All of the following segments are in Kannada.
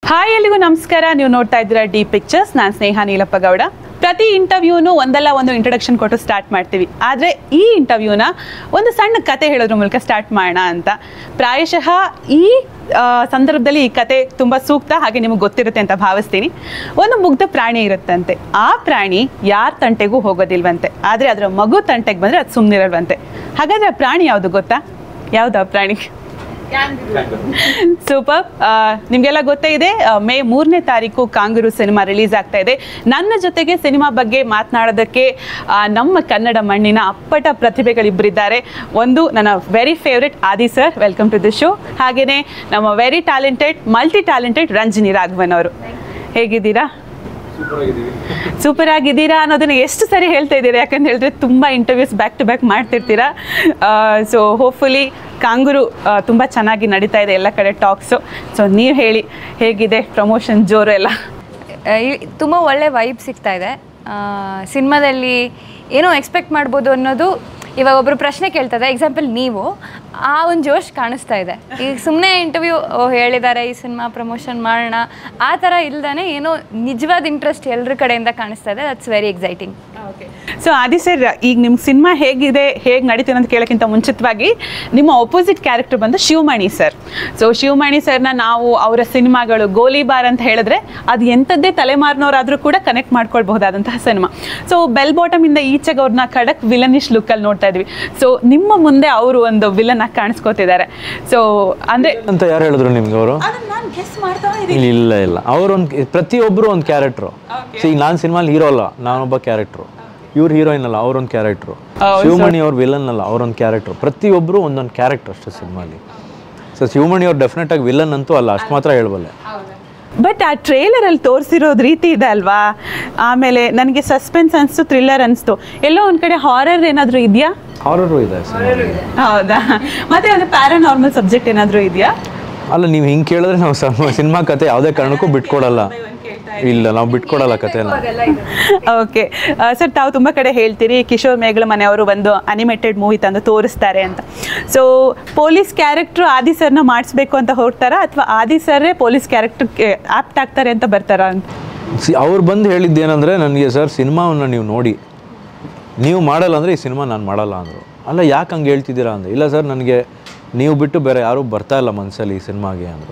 ಹಾಯ್ ಎಲ್ಲಿಗೂ ನಮಸ್ಕಾರ ನೀವು ನೋಡ್ತಾ ಇದ್ದೀರಾ ಡಿ ಪಿಕ್ಚರ್ಸ್ ನಾನು ಸ್ನೇಹ ನೀಲಪ್ಪ ಗೌಡ ಪ್ರತಿ ಇಂಟರ್ವ್ಯೂನು ಒಂದಲ್ಲ ಒಂದು ಇಂಟ್ರೊಡಕ್ಷನ್ ಕೊಟ್ಟು ಸ್ಟಾರ್ಟ್ ಮಾಡ್ತೀವಿ ಆದರೆ ಈ ಇಂಟರ್ವ್ಯೂನ ಒಂದು ಸಣ್ಣ ಕತೆ ಹೇಳೋದ್ರ ಮೂಲಕ ಸ್ಟಾರ್ಟ್ ಮಾಡೋಣ ಅಂತ ಪ್ರಾಯಶಃ ಈ ಆ, ಸಂದರ್ಭದಲ್ಲಿ ಈ ಕತೆ ತುಂಬ ಸೂಕ್ತ ಹಾಗೆ ನಿಮಗೆ ಗೊತ್ತಿರುತ್ತೆ ಅಂತ ಭಾವಿಸ್ತೀನಿ ಒಂದು ಮುಗ್ಧ ಪ್ರಾಣಿ ಇರುತ್ತಂತೆ ಆ ಪ್ರಾಣಿ ಯಾರ ತಂಟೆಗೂ ಹೋಗೋದಿಲ್ವಂತೆ ಆದರೆ ಅದರ ಮಗು ತಂಟೆಗೆ ಬಂದರೆ ಅದು ಸುಮ್ಮನಿರಲ್ವಂತೆ ಹಾಗಾದರೆ ಆ ಪ್ರಾಣಿ ಯಾವುದು ಗೊತ್ತಾ ಯಾವುದು ಆ ಪ್ರಾಣಿ ಸೂಪರ್ ನಿಮಗೆಲ್ಲ ಗೊತ್ತೇ ಇದೆ ಆ, ಮೇ ಮೂರನೇ ತಾರೀಕು ಕಾಂಗರು ಸಿನಿಮಾ ರಿಲೀಸ್ ಆಗ್ತಾ ಇದೆ ನನ್ನ ಜೊತೆಗೆ ಸಿನಿಮಾ ಬಗ್ಗೆ ಮಾತನಾಡೋದಕ್ಕೆ ಆ, ನಮ್ಮ ಕನ್ನಡ ಮಣ್ಣಿನ ಅಪ್ಪಟ ಪ್ರತಿಭೆಗಳಿಬ್ಬರಿದ್ದಾರೆ ಒಂದು ನನ್ನ very favourite Aadi sir welcome to the show ಹಾಗೆಯೇ ನಮ್ಮ very talented multi talented Ranjini Raghavan ಅವರು ಹೇಗಿದ್ದೀರಾ ಸೂಪರ್ ಆಗಿದ್ದೀರಾ ಅನ್ನೋದನ್ನ ಎಷ್ಟು ಸರಿ ಹೇಳ್ತಾ ಇದ್ದೀರಾ ಯಾಕಂತ ಹೇಳಿದ್ರೆ ತುಂಬ ಇಂಟರ್ವ್ಯೂಸ್ ಬ್ಯಾಕ್ ಟು ಬ್ಯಾಕ್ ಮಾಡ್ತಿರ್ತೀರಾ ಸೊ ಹೋಪ್ಫುಲಿ ಕಾಂಗುರು ತುಂಬ ಚೆನ್ನಾಗಿ ನಡೀತಾ ಇದೆ ಎಲ್ಲ ಕಡೆ ಟಾಕ್ಸು ಸೊ ನೀವು ಹೇಳಿ ಹೇಗಿದೆ ಪ್ರಮೋಷನ್ ಜೋರು ಎಲ್ಲ ತುಂಬ ಒಳ್ಳೆ ವೈಬ್ ಸಿಗ್ತಾ ಇದೆ ಸಿನಿಮಾದಲ್ಲಿ ಏನೋ ಎಕ್ಸ್ಪೆಕ್ಟ್ ಮಾಡ್ಬೋದು ಅನ್ನೋದು ಇವಾಗ ಒಬ್ಬರು ಪ್ರಶ್ನೆ ಕೇಳ್ತದೆ ಎಕ್ಸಾಂಪಲ್ ನೀವು ಆ ಒಂದು ಜೋಶ್ ಕಾಣಿಸ್ತಾ ಇದೆ ಈಗ ಸುಮ್ಮನೆ ಇಂಟರ್ವ್ಯೂ ಹೇಳಿದ್ದಾರೆ ಈ ಸಿನಿಮಾ ಪ್ರಮೋಷನ್ ಮಾಡೋಣ ಆ ಥರ ಇಲ್ದೇ ಏನೋ ನಿಜವಾದ ಇಂಟ್ರೆಸ್ಟ್ ಎಲ್ಲರ ಕಡೆಯಿಂದ ಕಾಣಿಸ್ತಾ ಇದೆ that's very exciting so Aadi sir ಈಗ ನಿಮ್ಮ ಸಿನಿಮಾ ಹೇಗಿದೆ ಹೇಗೆ ನಡೀತಿದೆ ಅಂತ ಕೇಳೋಕ್ಕಿಂತ ಮುಂಚಿತವಾಗಿ ನಿಮ್ಮ ಅಪೋಸಿಟ್ ಕ್ಯಾರೆಕ್ಟರ್ ಬಂದು ಶಿವಮಣಿ ಸರ್ ಸೊ ಶಿವಮಣಿ ಸರ್ನ ನಾವು ಅವರ ಸಿನಿಮಾಗಳು ಗೋಲಿಬಾರ್ ಅಂತ ಹೇಳಿದ್ರೆ ಅದು ಎಂಥದ್ದೇ ತಲೆಮಾರಿನವರಾದರೂ ಕೂಡ ಕನೆಕ್ಟ್ ಮಾಡ್ಕೊಳ್ಬಹುದಾದಂತಹ ಸಿನಿಮಾ ಸೊ ಬೆಲ್ ಬಾಟಮಿಂದ ಈಚೆಗೆ ಅವ್ರನ್ನ ಖಡಕ್ ವಿಲನಿಶ್ ಲುಕ್ಕಲ್ಲಿ ನೋಡ್ತಾ ಇದ್ವಿ ಸೊ ನಿಮ್ಮ ಮುಂದೆ ಅವರು ಒಂದು ವಿಲನ್ ಆಗಿ ಕಾಣಿಸ್ಕೋತಿದ್ದಾರೆ ಸೊ ಅಂದರೆ ಅಂತ ಯಾರು ಹೇಳಿದ್ರು ನಿಮ್ಗೆ ಅವರು ನಾನು ಗೆಸ್ ಮಾಡ್ತಾ ಇಲ್ಲ ಇಲ್ಲ ಅವ್ರೊಂದು ಪ್ರತಿಯೊಬ್ಬರು ಒಂದು ಕ್ಯಾರೆಕ್ಟ್ರು ಈಗ ನಾನು ಸಿನಿಮಾಲಿ ಹೀರೋ ಅಲ್ಲ ನಾನೊಬ್ಬ ಕ್ಯಾರೆಕ್ಟ್ರು ಇವ್ರು ಹೀರೋಯಿನ್ ಅಲ್ಲ ಅವ್ರೊಂದು ಕ್ಯಾರೆಕ್ಟ್ರು ಶಿವಮಣಿ ಅವ್ರ ವಿಲನ್ ಅಲ್ಲ ಅವ್ರೊಂದು ಕ್ಯಾರೆಕ್ಟ್ರು ಪ್ರತಿಯೊಬ್ಬರು ಒಂದೊಂದು ಕ್ಯಾರೆಕ್ಟರ್ ಅಷ್ಟೇ ಸಿನಿಮಾಲಿ ಸೊ ಶಿವಮಣಿ ಅವ್ರು ಡೆಫಿನೆಟ್ ಆಗಿ ವಿಲನ್ ಅಂತೂ ಅಲ್ಲ ಅಷ್ಟು ಮಾತ್ರ ಹೇಳ್ಬಲ್ಲೆ ಬಟ್ ಆ ಟ್ರೇಲರಲ್ಲಿ ತೋರಿಸಿರೋದು ರೀತಿ ಇದೆ ಅಲ್ವಾ ಆಮೇಲೆ ನನಗೆ ಸಸ್ಪೆನ್ಸ್ ಅನಿಸ್ತು ಥ್ರಿಲ್ಲರ್ ಅನಿಸ್ತು ಎಲ್ಲೋ ಒಂದು ಕಡೆ ಹಾರರ್ ಏನಾದರೂ ಇದೆಯಾ ಹಾರರು ಇದೆ ಸಿನಿಮಾಲಿ ಹೌದಾ ಮತ್ತೆ ಒಂದು ಪ್ಯಾರಾನಾರ್ಮಲ್ ಸಬ್ಜೆಕ್ಟ್ ಏನಾದರೂ ಇದೆಯಾ ಅಲ್ಲ ನೀವು ಹಿಂಗೆ ಕೇಳಿದ್ರೆ ನಾವು ಸಿನಿಮಾ ಕತೆ ಯಾವುದೇ ಕಾರಣಕ್ಕೂ ಬಿಟ್ಕೊಡಲ್ಲ ಇಲ್ಲ ನಾವು ಬಿಟ್ಕೊಡಲ್ಲ ಕತೆನ ಓಕೆ ಸರ್ ತಾವು ತುಂಬ ಕಡೆ ಹೇಳ್ತೀರಿ ಕಿಶೋರ್ ಮೇಘಲ ಮನೆಯವರು ಒಂದು ಅನಿಮೇಟೆಡ್ ಮೂವಿ ತಂದು ತೋರಿಸ್ತಾರೆ ಅಂತ ಸೊ ಪೊಲೀಸ್ ಕ್ಯಾರೆಕ್ಟ್ರು ಆದಿ ಸರ್ನ ಮಾಡಿಸ್ಬೇಕು ಅಂತ ಹೊರಡ್ತಾರಾ ಅಥವಾ ಆದಿ ಸರ್ರೇ ಪೊಲೀಸ್ ಕ್ಯಾರೆಕ್ಟರ್ ಆಪ್ಟ್ ಆಗ್ತಾರೆ ಅಂತ ಬರ್ತಾರಾ ಅಂತ ಸಿ ಅವ್ರು ಬಂದು ಹೇಳಿದ್ದೇನೆಂದರೆ ನನಗೆ ಸರ್ ಸಿನಿಮಾವನ್ನು ನೀವು ನೋಡಿ ನೀವು ಮಾಡಲ್ಲ ಅಂದರೆ ಈ ಸಿನಿಮಾ ನಾನು ಮಾಡಲ್ಲ ಅಂದರು ಅಲ್ಲ ಯಾಕೆ ಹಂಗೆ ಹೇಳ್ತಿದ್ದೀರಾ ಅಂದರೆ ಇಲ್ಲ ಸರ್ ನನಗೆ ನೀವು ಬಿಟ್ಟು ಬೇರೆ ಯಾರೂ ಬರ್ತಾ ಇಲ್ಲ ಮನಸ್ಸಲ್ಲಿ ಈ ಸಿನಿಮಾಗೆ ಅಂದರು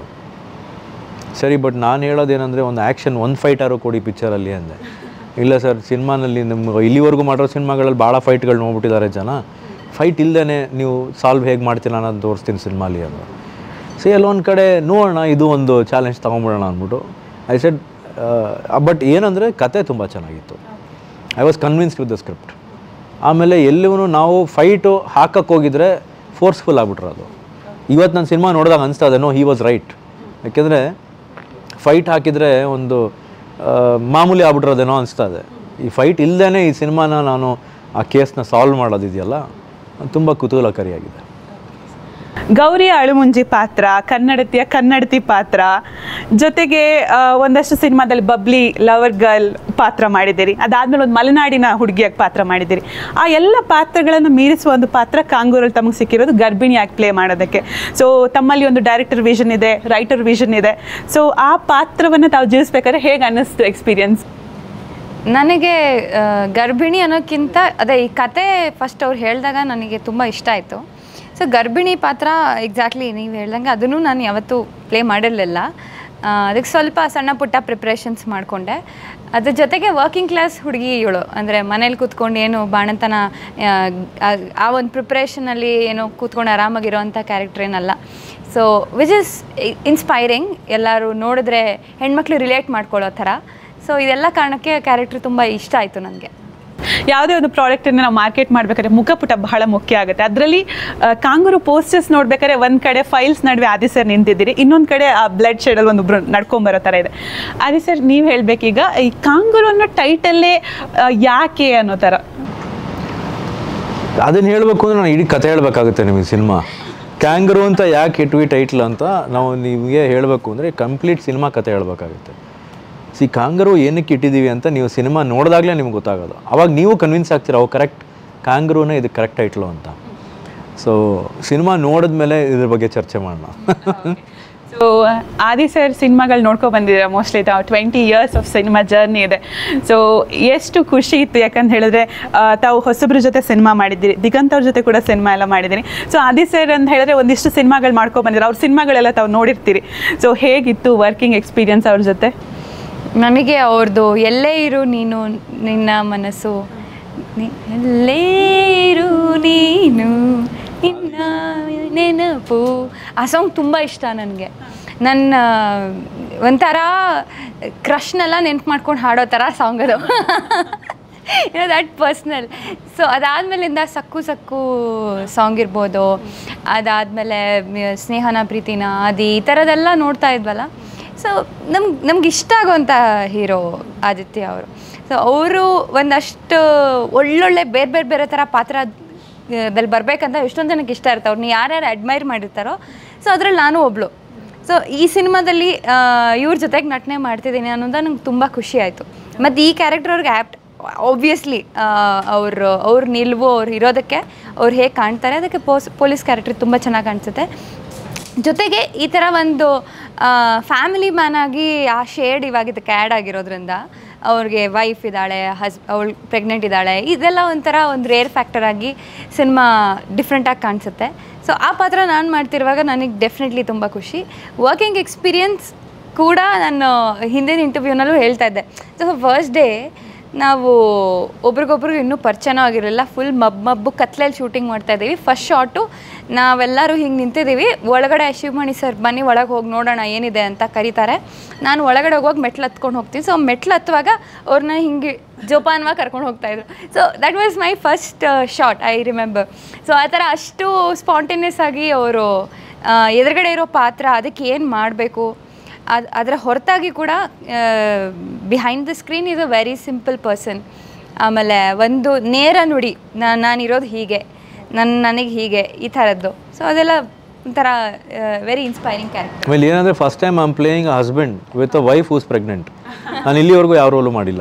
ಸರಿ ಬಟ್ ನಾನು ಹೇಳೋದೇನೆಂದರೆ ಒಂದು ಆ್ಯಕ್ಷನ್ ಒಂದು ಫೈಟ್ ಆರು ಕೊಡಿ ಪಿಕ್ಚರಲ್ಲಿ ಅಂದೆ ಇಲ್ಲ ಸರ್ ಸಿನಿಮಾನಲ್ಲಿ ನಿಮ್ಗೆ ಇಲ್ಲಿವರೆಗೂ ಮಾಡಿರೋ ಸಿನಿಮಾಗಳಲ್ಲಿ ಭಾಳ ಫೈಟ್ಗಳು ನೋಡ್ಬಿಟ್ಟಿದ್ದಾರೆ ಜನ ಫೈಟ್ ಇಲ್ಲದೇ ನೀವು ಸಾಲ್ವ್ ಹೇಗೆ ಮಾಡ್ತೀರಾ ಅನ್ನೋದು ತೋರಿಸ್ತೀನಿ ಸಿನಿಮಾಲಿ ಅಂದರು ಸಿ ಅಲ್ಲೊಂದು ಕಡೆ ನೋಡೋಣ ಇದು ಒಂದು ಚಾಲೆಂಜ್ ತೊಗೊಂಬಿಡೋಣ ಅಂದ್ಬಿಟ್ಟು ಐ ಸೆಡ್ ಬಟ್ ಏನಂದರೆ ಕತೆ ತುಂಬ ಚೆನ್ನಾಗಿತ್ತು I was convinced with the script ಆಮೇಲೆ ಎಲ್ಲವೂ ನಾವು ಫೈಟು ಹಾಕಕ್ಕೆ ಹೋಗಿದ್ರೆ ಫೋರ್ಸ್ಫುಲ್ ಆಗ್ಬಿಟ್ರೆ ಅದು ಇವತ್ತು ನಾನು ಸಿನಿಮಾ ನೋಡಿದಾಗ ಅನಿಸ್ತಾ ಇದೆ ನೋ ಹಿ ವಾಸ್ ರೈಟ್ ಯಾಕೆಂದರೆ ಫೈಟ್ ಹಾಕಿದರೆ ಒಂದು ಆ, ಮಾಮೂಲಿ ಆಗ್ಬಿಟ್ರೋದೇನೋ ಅನಿಸ್ತಾ ಇದೆ ಈ ಫೈಟ್ ಇಲ್ಲದೇ ಈ ಸಿನಿಮಾನ ನಾನು ಆ ಕೇಸ್ನ ಸಾಲ್ವ್ ಮಾಡೋದಿದೆಯಲ್ಲ ಅದು ತುಂಬ ಕುತೂಹಲಕಾರಿಯಾಗಿದೆ ಗೌರಿಯ ಅಳುಮುಂಜಿ ಪಾತ್ರ ಕನ್ನಡತಿಯ ಕನ್ನಡತಿ ಪಾತ್ರ ಜೊತೆಗೆ ಆ, ಒಂದಷ್ಟು ಸಿನಿಮಾದಲ್ಲಿ ಬಬ್ಲಿ ಲವರ್ ಗರ್ಲ್ ಪಾತ್ರ ಮಾಡಿದ್ದೀರಿ ಅದಾದ್ಮೇಲೆ ಒಂದು ಮಲೆನಾಡಿನ ಹುಡುಗಿಯಾಗಿ ಪಾತ್ರ ಮಾಡಿದ್ದೀರಿ ಆ ಎಲ್ಲ ಪಾತ್ರಗಳನ್ನು ಮೀರಿಸುವ ಒಂದು ಪಾತ್ರ ಕಾಂಗೂರಲ್ಲಿ ತಮಗೆ ಸಿಕ್ಕಿರೋದು ಗರ್ಭಿಣಿಯಾಗಿ ಪ್ಲೇ ಮಾಡೋದಕ್ಕೆ ಸೊ ತಮ್ಮಲ್ಲಿ ಒಂದು ಡೈರೆಕ್ಟರ್ ವಿಷನ್ ಇದೆ ರೈಟರ್ ವಿಷನ್ ಇದೆ ಸೊ ಆ ಪಾತ್ರವನ್ನು ತಾವು ಜೀವಿಸ್ಬೇಕಾದ್ರೆ ಹೇಗೆ ಅನ್ನಿಸ್ತು ಎಕ್ಸ್ಪೀರಿಯನ್ಸ್ ನನಗೆ ಆ, ಗರ್ಭಿಣಿ ಅನ್ನೋಕ್ಕಿಂತ ಅದೇ ಈ ಕತೆ ಫಸ್ಟ್ ಅವ್ರು ಹೇಳಿದಾಗ ನನಗೆ ತುಂಬ ಇಷ್ಟ ಆಯಿತು ಸೊ ಗರ್ಭಿಣಿ ಪಾತ್ರ ಎಕ್ಸಾಕ್ಟ್ಲಿ ನೀವು ಹೇಳ್ದಂಗೆ ಅದನ್ನು ನಾನು ಯಾವತ್ತೂ ಪ್ಲೇ ಮಾಡಿರಲಿಲ್ಲ ಆ, ಅದಕ್ಕೆ ಸ್ವಲ್ಪ ಸಣ್ಣ ಪುಟ್ಟ ಪ್ರಿಪ್ರೇಷನ್ಸ್ ಮಾಡಿಕೊಂಡೆ ಅದ್ರ ಜೊತೆಗೆ ವರ್ಕಿಂಗ್ ಕ್ಲಾಸ್ ಹುಡುಗಿ ಇವಳು ಅಂದರೆ ಮನೇಲಿ ಕೂತ್ಕೊಂಡು ಏನು ಬಾಣಂತನ ಆ, ಆ- ಆ ಒಂದು ಪ್ರಿಪ್ರೇಷನಲ್ಲಿ ಏನೋ ಕೂತ್ಕೊಂಡು ಆರಾಮಾಗಿರೋವಂಥ ಕ್ಯಾರೆಕ್ಟರ್ ಏನಲ್ಲ ಸೊ ವಿಚ್ ಇಸ್ ಇನ್ಸ್ಪೈರಿಂಗ್ ಎಲ್ಲರೂ ನೋಡಿದ್ರೆ ಹೆಣ್ಮಕ್ಳು ರಿಲೇಟ್ ಮಾಡ್ಕೊಳ್ಳೋ ಥರ ಸೊ ಇದೆಲ್ಲ ಕಾರಣಕ್ಕೆ ಕ್ಯಾರೆಕ್ಟರ್ ತುಂಬ ಇಷ್ಟ ಆಯಿತು ನನಗೆ ಯಾವುದೇ ಒಂದು ಪ್ರಾಡಕ್ಟನ್ನು ನಾವು ಮಾರ್ಕೆಟ್ ಮಾಡಬೇಕಾದ್ರೆ ಮುಖಪುಟ ಬಹಳ ಮುಖ್ಯ ಆಗುತ್ತೆ ಅದರಲ್ಲಿ ಕಾಂಗೂರು ಪೋಸ್ಟರ್ಸ್ ನೋಡ್ಬೇಕಾದ್ರೆ ಒಂದು ಕಡೆ ಫೈಲ್ಸ್ ನಡುವೆ ಆದಿ ಸರ್ ನಿಂತಿದ್ದೀರಿ ಇನ್ನೊಂದು ಕಡೆ ಆ ಬ್ಲಡ್ ಶೇಡಲ್ಲಿ ಒಂದು ಒಬ್ರು ನಡ್ಕೊಂಬರೋ ಥರ ಇದೆ ಆದಿ ಸರ್ ನೀವು ಹೇಳಬೇಕೀಗ ಈ ಕಾಂಗೂರು ಅನ್ನೋ ಟೈಟಲ್ಲೇ ಯಾಕೆ ಅನ್ನೋ ಥರ ಅದನ್ನು ಹೇಳಬೇಕು ಅಂದರೆ ನಾನು ಇಡೀ ಕತೆ ಹೇಳಬೇಕಾಗುತ್ತೆ ನಿಮಗೆ ಸಿನಿಮಾ ಕ್ಯಾಂಗರು ಅಂತ ಯಾಕೆ ಇಟ್ವಿ ಟೈಟ್ಲ್ ಅಂತ ನಾವು ನಿಮಗೆ ಹೇಳಬೇಕು ಅಂದರೆ ಕಂಪ್ಲೀಟ್ ಸಿನಿಮಾ ಕತೆ ಹೇಳಬೇಕಾಗುತ್ತೆ ಸಿ ಕಾಂಗರು ಏನಕ್ಕೆ ಇಟ್ಟಿದ್ದೀವಿ ಅಂತ ನೀವು ಸಿನಿಮಾ ನೋಡಿದಾಗಲೇ ನಿಮ್ಗೆ ಗೊತ್ತಾಗೋದು ಅವಾಗ ನೀವು ಕನ್ವಿನ್ಸ್ ಆಗ್ತೀರ ಅವು ಕರೆಕ್ಟ್ ಕಾಂಗರೂನೇ ಇದು ಕರೆಕ್ಟ್ ಟೈಟ್ಲು ಅಂತ ಸೊ ಸಿನಿಮಾ ನೋಡಿದ್ಮೇಲೆ ಇದ್ರ ಬಗ್ಗೆ ಚರ್ಚೆ ಮಾಡೋಣ ಸೊ ಆದಿ ಸರ್ ಸಿನಿಮಾಗಳು ನೋಡ್ಕೊ ಬಂದಿದ್ದೀರಾ ಮೋಸ್ಟ್ಲಿ ತಾವು twenty years of cinema journey ಇದೆ ಸೊ ಎಷ್ಟು ಖುಷಿ ಇತ್ತು ಯಾಕಂತ ಹೇಳಿದ್ರೆ ಆ, ತಾವು ಹೊಸಬ್ರ ಜೊತೆ ಸಿನಿಮಾ ಮಾಡಿದ್ದೀರಿ ದಿಗಂತ್ ಅವ್ರ ಜೊತೆ ಕೂಡ ಸಿನಿಮಾ ಎಲ್ಲ ಮಾಡಿದ್ದೀನಿ ಸೊ ಆದಿ ಸರ್ ಅಂತ ಹೇಳಿದ್ರೆ ಒಂದಿಷ್ಟು ಸಿನಿಮಾಗಳು ಮಾಡ್ಕೊ ಬಂದಿರ ಅವ್ರ ಸಿನಿಮಾಗಳೆಲ್ಲ ತಾವು ನೋಡಿರ್ತೀರಿ ಸೊ ಹೇಗಿತ್ತು ವರ್ಕಿಂಗ್ ಎಕ್ಸ್ಪೀರಿಯನ್ಸ್ ಅವ್ರ ಜೊತೆ ನನಗೆ ಅವ್ರದ್ದು ಎಲ್ಲೇ ಇರು ನೀನು ನಿನ್ನ ಮನಸ್ಸು ನಿ- ಎಲ್ಲೇ ಇರು ನೀನು ನಿನ್ನ ನೆನಪು ಆ ಸಾಂಗ್ ತುಂಬ ಇಷ್ಟ ನನಗೆ ನನ್ನ ಒಂಥರ ಕ್ರಶ್ನೆಲ್ಲ ನೆನ್ಪು ಮಾಡ್ಕೊಂಡು ಹಾಡೋ ಥರ ಸಾಂಗ್ ಅದು ಏನೋ ದಟ್ ಪರ್ಸ್ನಲ್ ಸೊ ಅದಾದಮೇಲಿಂದ ಸಕ್ಕು ಸಕ್ಕು ಸಾಂಗ್ ಇರ್ಬೋದು ಅದಾದಮೇಲೆ ಸ್ನೇಹನ ಪ್ರೀತಿನ ಅದು ಈ ಥರದೆಲ್ಲ ನೋಡ್ತಾ ಇದ್ವಲ್ಲ ಸೊ ನಮ್ಗೆ ನಮ್ಗೆ ಇಷ್ಟ ಆಗೋಂಥ ಹೀರೋ ಆದಿತ್ಯ ಅವರು ಸೊ ಅವರು ಒಂದಷ್ಟು ಒಳ್ಳೊಳ್ಳೆ ಬೇರೆ ಬೇರೆ ಬೇರೆ ಥರ ಪಾತ್ರ ದಲ್ಲಿ ಬರಬೇಕಂತ ಎಷ್ಟೊಂದು ಜನಕ್ಕೆ ಇಷ್ಟ ಇರ್ತಾರೆ ಅವ್ರನ್ನ ಯಾರ್ಯಾರು ಅಡ್ಮೈರ್ ಮಾಡಿರ್ತಾರೋ ಸೊ ಅದ್ರಲ್ಲಿ ನಾನು ಒಬ್ಳು ಸೊ ಈ ಸಿನಿಮಾದಲ್ಲಿ ಇವ್ರ ಜೊತೆಗೆ ನಟನೆ ಮಾಡ್ತಿದ್ದೀನಿ ಅನ್ನೋದು ನಂಗೆ ತುಂಬ ಖುಷಿ ಆಯಿತು ಮತ್ತು ಈ ಕ್ಯಾರೆಕ್ಟರ್ ಅವ್ರಿಗೆ ಆ್ಯಪ್ಟ್ ಆಬ್ವಿಯಸ್ಲಿ ಅವರು ಅವ್ರ ನಿಲುವು ಅವ್ರು ಇರೋದಕ್ಕೆ ಅವ್ರು ಹೇಗೆ ಕಾಣ್ತಾರೆ ಅದಕ್ಕೆ ಪೋಸ್ ಪೊಲೀಸ್ ಕ್ಯಾರೆಕ್ಟರ್ ತುಂಬ ಚೆನ್ನಾಗಿ ಕಾಣಿಸುತ್ತೆ ಜೊತೆಗೆ ಈ ಥರ ಒಂದು ಫ್ಯಾಮಿಲಿ ಮ್ಯಾನ್ ಆಗಿ ಆ ಶೇಡ್ ಇವಾಗ ಇದಕ್ಕೆ ಆ್ಯಡ್ ಆಗಿರೋದ್ರಿಂದ ಅವ್ರಿಗೆ ವೈಫ್ ಇದ್ದಾಳೆ ಹಸ್ ಅವಳು ಪ್ರೆಗ್ನೆಂಟ್ ಇದ್ದಾಳೆ ಇದೆಲ್ಲ ಒಂಥರ ಒಂದು ರೇರ್ ಫ್ಯಾಕ್ಟರ್ ಆಗಿ ಸಿನಿಮಾ ಡಿಫ್ರೆಂಟಾಗಿ ಕಾಣಿಸುತ್ತೆ ಸೊ ಆ ಪಾತ್ರ ನಾನು ಮಾಡ್ತಿರುವಾಗ ನನಗೆ ಡೆಫಿನೆಟ್ಲಿ ತುಂಬ ಖುಷಿ ವರ್ಕಿಂಗ್ ಎಕ್ಸ್ಪೀರಿಯನ್ಸ್ ಕೂಡ ನಾನು ಹಿಂದಿನ ಇಂಟರ್ವ್ಯೂನಲ್ಲೂ ಹೇಳ್ತಾ ಇದ್ದೆ ಸೊ ಫಸ್ಟ್ ಡೇ ನಾವು ಒಬ್ರಿಗೊಬ್ರಿಗೆ ಇನ್ನೂ ಪರಿಚಯನೂ ಆಗಿರಲಿಲ್ಲ ಫುಲ್ ಮಬ್ ಮಬ್ಬು ಕತ್ಲಲ್ಲಿ ಶೂಟಿಂಗ್ ಮಾಡ್ತಾ ಇದ್ದೀವಿ ಫಸ್ಟ್ ಶಾಟು ನಾವೆಲ್ಲರೂ ಹಿಂಗೆ ನಿಂತಿದ್ದೀವಿ ಒಳಗಡೆ ಶಿವಮಣಿ ಸರ್ ಬನ್ನಿ ಒಳಗೆ ಹೋಗಿ ನೋಡೋಣ ಏನಿದೆ ಅಂತ ಕರೀತಾರೆ ನಾನು ಒಳಗಡೆ ಹೋಗುವಾಗ ಮೆಟ್ಲು ಹತ್ಕೊಂಡು ಹೋಗ್ತೀನಿ ಸೊ ಮೆಟ್ಲು ಹತ್ತುವಾಗ ಅವ್ರನ್ನ ಹಿಂಗೆ ಜೋಪಾನವಾಗಿ ಕರ್ಕೊಂಡು ಹೋಗ್ತಾಯಿದ್ರು so that was my first shot I remember so ಆ ಥರ ಅಷ್ಟು ಸ್ಪಾಂಟೇನಿಯಸ್ ಆಗಿ ಅವರು ಎದುರುಗಡೆ ಇರೋ ಪಾತ್ರ ಅದಕ್ಕೆ ಏನು ಮಾಡಬೇಕು ಅದು ಅದರ ಹೊರತಾಗಿ ಕೂಡ behind the screen is a very simple person ಆಮೇಲೆ ಒಂದು ನೇರ ನುಡಿ ನಾನು ನಾನಿರೋದು ಹೀಗೆ ನನ್ನ ನನಗೆ ಹೀಗೆ ಈ ಥರದ್ದು ಸೊ ಅದೆಲ್ಲ ಒಂಥರ ವೆರಿ ಇನ್ಸ್ಪೈರಿಂಗ್ ಕ್ಯಾರೆಕ್ಟರ್ ಆಮೇಲೆ ಏನಂದರೆ first time I am playing a husband with a wife who's pregnant ನಾನು ಇಲ್ಲಿವರೆಗೂ ಯಾವ ರೋಲು ಮಾಡಿಲ್ಲ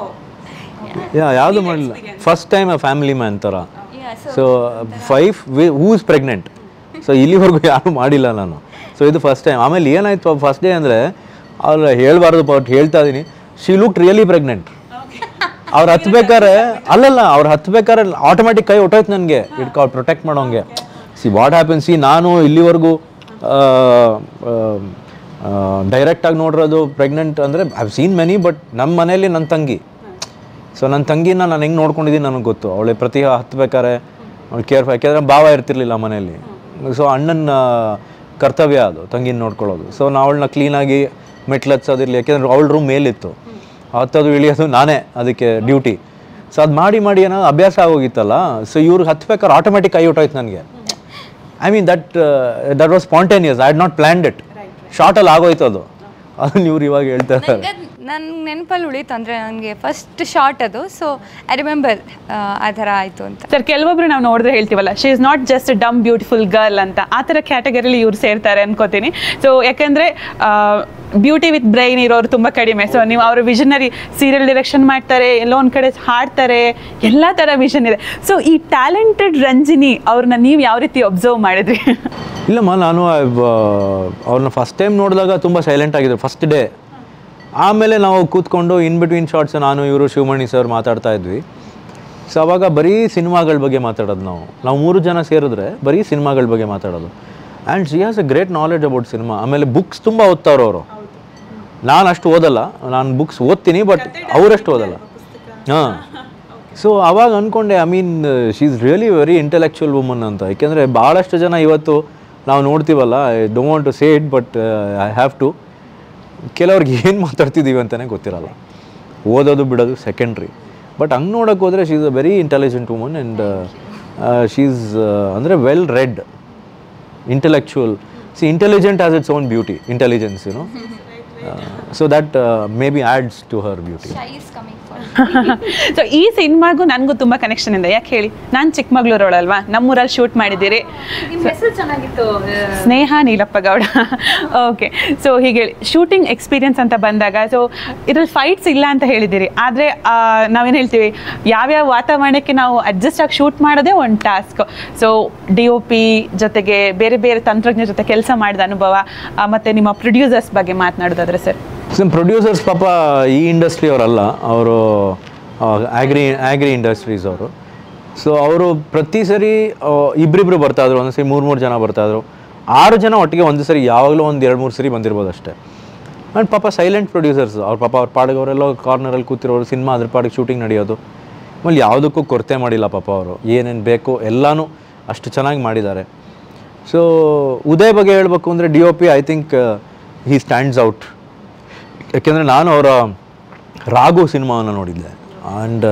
ಯಾ ಯಾವುದು ಮಾಡಿಲ್ಲ first time a family man ಥರ so wife who is pregnant so ಇಲ್ಲಿವರೆಗೂ ಯಾರು ಮಾಡಿಲ್ಲ ನಾನು ಸೊ ಇದು ಫಸ್ಟ್ ಟೈಮ್ ಆಮೇಲೆ ಏನಾಯ್ತು ಫಸ್ಟ್ ಡೇ ಅಂದರೆ ಅವ್ರು ಹೇಳ್ಬಾರ್ದು ಬಟ್ ಹೇಳ್ತಾ ಇದ್ದೀನಿ ಶಿ ಲುಕ್ ರಿಯಲಿ ಪ್ರೆಗ್ನೆಂಟ್ ಅವ್ರು ಹತ್ಬೇಕಾರೆ ಅಲ್ಲಲ್ಲ ಅವ್ರು ಹತ್ಬೇಕಾರೆ ಆಟೋಮೆಟಿಕ್ ಕೈ ಹೊಟ್ಟೋಯ್ತು ನನಗೆ ಇಟ್ಕೊ ಅವ್ರು ಪ್ರೊಟೆಕ್ಟ್ ಮಾಡೋಂಗೆ ಸಿ ವಾಟ್ ಹ್ಯಾಪನ್ ಸಿ ನಾನು ಇಲ್ಲಿವರೆಗೂ ಡೈರೆಕ್ಟಾಗಿ ನೋಡಿರೋದು ಪ್ರೆಗ್ನೆಂಟ್ ಅಂದರೆ ಐವ್ ಸೀನ್ ಮೆನಿ ಬಟ್ ನಮ್ಮ ಮನೇಲಿ ನನ್ನ ತಂಗಿ ಸೊ ನನ್ನ ತಂಗಿನ ನಾನು ಹೆಂಗೆ ನೋಡ್ಕೊಂಡಿದ್ದೀನಿ ನನಗೆ ಗೊತ್ತು ಅವಳೆ ಪ್ರತಿ ಹತ್ಬೇಕಾರೆ ಅವಳು ಕೇರ್ ಯಾಕೆಂದರೆ ಭಾವ ಇರ್ತಿರ್ಲಿಲ್ಲ ಮನೆಯಲ್ಲಿ ಸೊ ಅಣ್ಣನ ಕರ್ತವ್ಯ ಅದು ತಂಗಿನ ನೋಡ್ಕೊಳ್ಳೋದು ಸೊ ನಾವು ಅವಳನ್ನ ಕ್ಲೀನಾಗಿ ಮೆಟ್ಲು ಹತ್ಸೋದಿರಲಿ ಯಾಕೆಂದ್ರೆ ಅವಳ ರೂಮ್ ಮೇಲಿತ್ತು ಹತ್ತೋದು ಇಳಿಯೋದು ನಾನೇ ಅದಕ್ಕೆ ಡ್ಯೂಟಿ ಸೊ ಅದು ಮಾಡಿ ಮಾಡಿ ಏನೋ ಅಭ್ಯಾಸ ಆಗೋಗಿತ್ತಲ್ಲ ಸೊ ಇವ್ರಿಗೆ ಹತ್ಬೇಕಾದ್ರೆ ಆಟೋಮೆಟಿಕ್ ಕೈ ಹೊಟ್ಟೋಯ್ತು ನನಗೆ I mean that that was spontaneous I had not planned it ಶಾರ್ಟಲ್ಲಿ ಆಗೋಯ್ತು ಅದು ಅದನ್ನ ಇವ್ರು ಇವಾಗ ಹೇಳ್ತಾ ಇದ್ದಾರೆ ನನ್ನ ನೆನಪಲ್ಲಿ ಉಳೀತು ಅಂದರೆ ನನಗೆ ಫಸ್ಟ್ ಶಾರ್ಟ್ ಅದು ಸೊ ಐ ರಿಮೆಂಬರ್ ಆ ಥರ ಆಯಿತು ಅಂತ ಸರ್ ಕೆಲವೊಬ್ರು ನಾವು ನೋಡಿದ್ರೆ ಹೇಳ್ತೀವಲ್ಲ she is not just dumb beautiful girl ಅಂತ ಆ ಥರ ಕ್ಯಾಟಗರಿಲಿ ಇವ್ರು ಸೇರ್ತಾರೆ ಅನ್ಕೋತೀನಿ ಸೊ ಯಾಕಂದರೆ ಬ್ಯೂಟಿ ವಿತ್ ಬ್ರೈನ್ ಇರೋರು ತುಂಬ ಕಡಿಮೆ ಸೊ ನೀವು ಅವರು ವಿಷನರಿ ಸೀರಿಯಲ್ ಡೈರೆಕ್ಷನ್ ಮಾಡ್ತಾರೆ ಎಲ್ಲೋ ಒಂದು ಕಡೆ ಹಾಡ್ತಾರೆ ಎಲ್ಲ ಥರ ವಿಷನ್ ಇದೆ ಸೊ ಈ ಟ್ಯಾಲೆಂಟೆಡ್ ರಂಜಿನಿ ಅವ್ರನ್ನ ನೀವು ಯಾವ ರೀತಿ ಒಬ್ಸರ್ವ್ ಮಾಡಿದ್ರಿ ಇಲ್ಲಮ್ಮ ನಾನು ಅವ್ರನ್ನ ಫಸ್ಟ್ ಟೈಮ್ ನೋಡಿದಾಗ ತುಂಬ ಸೈಲೆಂಟ್ ಆಗಿದ್ರು ಫಸ್ಟ್ ಡೇ ಆಮೇಲೆ ನಾವು ಕೂತ್ಕೊಂಡು ಇನ್ ಬಿಟ್ವೀನ್ ಶಾರ್ಟ್ಸ್ ನಾನು ಇವರು ಶಿವಮಣಿ ಸರ್ ಮಾತಾಡ್ತಾ ಇದ್ವಿ ಸೊ ಅವಾಗ ಬರೀ ಸಿನಿಮಾಗಳ ಬಗ್ಗೆ ಮಾತಾಡೋದು ನಾವು ನಾವು ಮೂರು ಜನ ಸೇರಿದ್ರೆ ಬರೀ ಸಿನಿಮಾಗಳ ಬಗ್ಗೆ ಮಾತಾಡೋದು and she has a great knowledge about cinema ಆಮೇಲೆ ಬುಕ್ಸ್ ತುಂಬ ಓದ್ತಾವ್ರು ಅವರು ನಾನು ಅಷ್ಟು ಓದಲ್ಲ ನಾನು ಬುಕ್ಸ್ ಓದ್ತೀನಿ ಬಟ್ ಅವರಷ್ಟು ಓದಲ್ಲ ಹಾಂ ಸೊ ಅವಾಗ ಅಂದ್ಕೊಂಡೆ I mean she is really very intellectual woman ಅಂತ ಯಾಕೆಂದರೆ ಭಾಳಷ್ಟು ಜನ ಇವತ್ತು ನಾವು ನೋಡ್ತೀವಲ್ಲ I don't want to say it but I have to ಕೆಲವ್ರಿಗೆ ಏನು ಮಾತಾಡ್ತಿದ್ದೀವಿ ಅಂತಲೇ ಗೊತ್ತಿರಲ್ಲ ಓದೋದು ಬಿಡೋದು ಸೆಕೆಂಡ್ರಿ ಬಟ್ ಹಂಗೆ ನೋಡೋಕೆ ಹೋದರೆ she is a very intelligent woman and she is ಅಂದರೆ well read intellectual see intelligent as its own beauty intelligence you know so that may be adds to her beauty so ಈ ಸಿನಿಮಾಗೂ ನನಗೂ ತುಂಬ ಕನೆಕ್ಷನ್ ಇದೆ ಯಾಕೆ ಹೇಳಿ ನಾನು ಚಿಕ್ಕಮಗಳೂರವಳಲ್ವಾ ನಮ್ಮೂರಲ್ಲಿ ಶೂಟ್ ಮಾಡಿದ್ದೀರಿ ಚೆನ್ನಾಗಿತ್ತು ಸ್ನೇಹ ನೀಲಪ್ಪ ಗೌಡ ಓಕೆ ಸೊ ಹೀಗೆ ಹೇಳಿ ಶೂಟಿಂಗ್ ಎಕ್ಸ್ಪೀರಿಯನ್ಸ್ ಅಂತ ಬಂದಾಗ ಸೊ ಇದ್ರಲ್ಲಿ ಫೈಟ್ಸ್ ಇಲ್ಲ ಅಂತ ಹೇಳಿದ್ದೀರಿ ಆದರೆ ನಾವೇನು ಹೇಳ್ತೀವಿ ಯಾವ್ಯಾವ ವಾತಾವರಣಕ್ಕೆ ನಾವು ಅಡ್ಜಸ್ಟ್ ಆಗಿ ಶೂಟ್ ಮಾಡೋದೇ ಒಂದು task so D O P ಜೊತೆಗೆ ಬೇರೆ ಬೇರೆ ತಂತ್ರಜ್ಞರ ಜೊತೆ ಕೆಲಸ ಮಾಡಿದ ಅನುಭವ ಆ, ಮತ್ತೆ ನಿಮ್ಮ ಪ್ರೊಡ್ಯೂಸರ್ಸ್ ಬಗ್ಗೆ ಮಾತನಾಡೋದಾದ್ರೆ ಸರ್ ಸಿಮ್ ಪ್ರೊಡ್ಯೂಸರ್ಸ್ ಪಾಪ ಈ ಇಂಡಸ್ಟ್ರಿ ಅವರಲ್ಲ ಅವರು ಆಗ್ರಿ ಆಗ್ರಿ ಇಂಡಸ್ಟ್ರೀಸ್ ಅವರು ಸೊ ಅವರು ಪ್ರತಿ ಸರಿ ಆ, ಇಬ್ರಿಬ್ರು ಬರ್ತಾಯಿದ್ರು ಒಂದು ಸರಿ ಮೂರು ಮೂರು ಜನ ಬರ್ತಾಯಿದ್ರು ಆರು ಜನ ಒಟ್ಟಿಗೆ ಒಂದು ಸರಿ ಯಾವಾಗಲೂ ಒಂದು ಎರಡು ಮೂರು ಸರಿ ಬಂದಿರ್ಬೋದು ಅಷ್ಟೇ ಆ್ಯಂಡ್ ಪಾಪ ಸೈಲೆಂಟ್ ಪ್ರೊಡ್ಯೂಸರ್ಸ್ ಅವ್ರ ಪಾಪ ಅವ್ರ ಪಾಡಿಗೆ ಅವರೆಲ್ಲ ಕಾರ್ನರಲ್ಲಿ ಕೂತಿರೋರು ಸಿನಿಮಾ ಅದ್ರ ಪಾಡಿಗೆ ಶೂಟಿಂಗ್ ನಡೆಯೋದು ಆಮೇಲೆ ಯಾವುದಕ್ಕೂ ಕೊರತೆ ಮಾಡಿಲ್ಲ ಪಾಪ ಅವರು ಏನೇನು ಬೇಕು ಎಲ್ಲನೂ ಅಷ್ಟು ಚೆನ್ನಾಗಿ ಮಾಡಿದ್ದಾರೆ ಸೊ ಉದಯ್ ಬಗ್ಗೆ ಹೇಳಬೇಕು ಅಂದರೆ D O P I think he stands out ಯಾಕೆಂದರೆ ನಾನು ಅವರ ರಾಘು ಸಿನಿಮಾವನ್ನು ನೋಡಿದ್ದೆ ಆ್ಯಂಡ್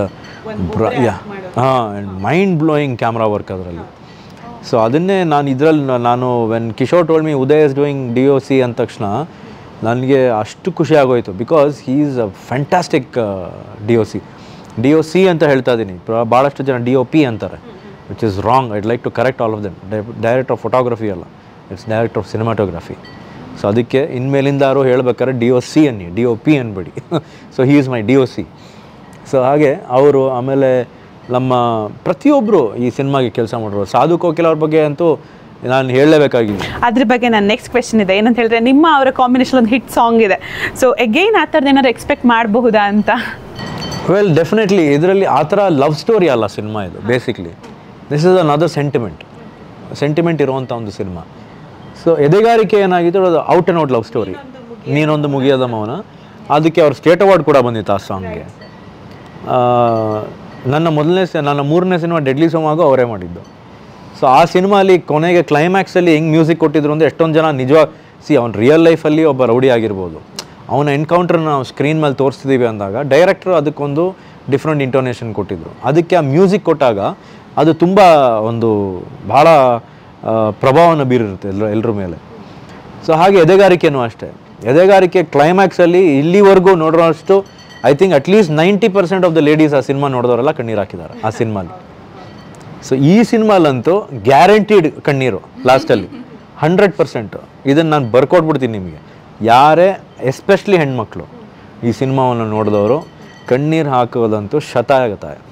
ಯಾ ಹಾಂ and mind blowing camera work ಅದರಲ್ಲಿ ಸೊ ಅದನ್ನೇ ನಾನು ಇದರಲ್ಲಿ ನಾನು when Kishore toll me Uday is doing D O C ಅಂದ ತಕ್ಷಣ ನನಗೆ ಅಷ್ಟು ಖುಷಿ ಆಗೋಯ್ತು because he is a fantastic D O C D O C ಅಂತ ಹೇಳ್ತಾ ಇದ್ದೀನಿ ಭಾಳಷ್ಟು ಜನ ಡಿ ಒ ಪಿ ಅಂತಾರೆ which is wrong I'd like to correct all of them direct of photography ಅಲ್ಲ it's direct of cinematography so ಅದಕ್ಕೆ ಇನ್ಮೇಲಿಂದಾರು ಹೇಳ್ಬೇಕಾದ್ರೆ ಡಿ ಒ ಸಿ ಅನ್ನಿ ಡಿ ಒ ಪಿ ಅನ್ಬೇಡಿ so he is my D O C so ಹಾಗೆ ಅವರು ಆಮೇಲೆ ನಮ್ಮ ಪ್ರತಿಯೊಬ್ಬರು ಈ ಸಿನಿಮಾಗೆ ಕೆಲಸ ಮಾಡೋರು ಸಾಧು ಕೋಕಿಲ ಅವ್ರ ಬಗ್ಗೆ ಅಂತೂ ನಾನು ಹೇಳಲೇಬೇಕಾಗಿಲ್ಲ ಅದ್ರ ಬಗ್ಗೆ ನನ್ನ ನೆಕ್ಸ್ಟ್ ಕ್ವೆಶನ್ ಇದೆ ಏನಂತ ಹೇಳಿದ್ರೆ ನಿಮ್ಮ ಅವರ ಕಾಂಬಿನೇಷನ್ ಒಂದು ಹಿಟ್ ಸಾಂಗ್ ಇದೆ ಸೊ ಎಗೈನ್ ಆ ಥರದ್ದು ಏನಾದ್ರು ಎಕ್ಸ್ಪೆಕ್ಟ್ ಮಾಡಬಹುದಾ ಅಂತ ವೆಲ್ ಡೆಫಿನೆಟ್ಲಿ ಇದರಲ್ಲಿ ಆ ಥರ ಲವ್ ಸ್ಟೋರಿ ಅಲ್ಲ ಸಿನಿಮಾ ಇದು basically this is another sentiment sentiment ಇರುವಂಥ ಒಂದು ಸಿನಿಮಾ ಸೊ ಎದೆಗಾರಿಕೆ ಏನಾಗಿತ್ತು ಅದು out and out love story ನೀನೊಂದು ಮುಗಿಯದ ಮೌನ ಅದಕ್ಕೆ ಅವ್ರ ಸ್ಟೇಟ್ ಅವಾರ್ಡ್ ಕೂಡ ಬಂದಿತ್ತು ಆ ಸಾಂಗ್ಗೆ ನನ್ನ ಮೊದಲನೇ ಸಿ ನನ್ನ ಮೂರನೇ ಸಿನಿಮಾ ಡೆಡ್ಲಿ ಸೋಮಾಗು ಅವರೇ ಮಾಡಿದ್ದು ಸೊ ಆ ಸಿನಿಮಾಲಿ ಕೊನೆಗೆ ಕ್ಲೈಮ್ಯಾಕ್ಸಲ್ಲಿ ಹೆಂಗೆ ಮ್ಯೂಸಿಕ್ ಕೊಟ್ಟಿದ್ರು ಅಂದರೆ ಎಷ್ಟೊಂದು ಜನ ನಿಜವಾಗ ಸಿ ಅವ್ನು ರಿಯಲ್ ಲೈಫಲ್ಲಿ ಒಬ್ಬ ರೌಡಿ ಆಗಿರ್ಬೋದು ಅವನ ಎನ್ಕೌಂಟ್ರನ್ನ ನಾವು ಸ್ಕ್ರೀನ್ ಮೇಲೆ ತೋರಿಸ್ತಿದ್ದೀವಿ ಅಂದಾಗ ಡೈರೆಕ್ಟ್ರು ಅದಕ್ಕೊಂದು ಡಿಫ್ರೆಂಟ್ ಇಂಟೋನೇಷನ್ ಕೊಟ್ಟಿದ್ರು ಅದಕ್ಕೆ ಆ ಮ್ಯೂಸಿಕ್ ಕೊಟ್ಟಾಗ ಅದು ತುಂಬ ಒಂದು ಭಾಳ ಆ, ಪ್ರಭಾವವನ್ನು ಬೀರಿರುತ್ತೆ ಎಲ್ಲರ ಎಲ್ಲರ ಮೇಲೆ ಸೊ ಹಾಗೆ ಎದೆಗಾರಿಕೆನೂ ಅಷ್ಟೇ ಎದೆಗಾರಿಕೆ ಕ್ಲೈಮ್ಯಾಕ್ಸಲ್ಲಿ ಇಲ್ಲಿವರೆಗೂ ನೋಡೋಷ್ಟು I think at least ninety percent of the ladies ಆ ಸಿನಿಮಾ ನೋಡಿದವರೆಲ್ಲ ಕಣ್ಣೀರು ಹಾಕಿದ್ದಾರೆ ಆ ಸಿನಿಮಾಲಿ ಸೊ ಈ ಸಿನಿಮಾಲಂತೂ ಗ್ಯಾರಂಟಿಡ್ ಕಣ್ಣೀರು ಲಾಸ್ಟಲ್ಲಿ ಹಂಡ್ರೆಡ್ ಪರ್ಸೆಂಟು ಇದನ್ನು ನಾನು ಬರ್ಕೊಟ್ಬಿಡ್ತೀನಿ ನಿಮಗೆ ಯಾರೇ ಎಸ್ಪೆಷಲಿ ಹೆಣ್ಮಕ್ಳು ಈ ಸಿನಿಮಾವನ್ನು ನೋಡಿದವರು ಕಣ್ಣೀರು ಹಾಕೋದಂತೂ ಶತಾಗತಾಯ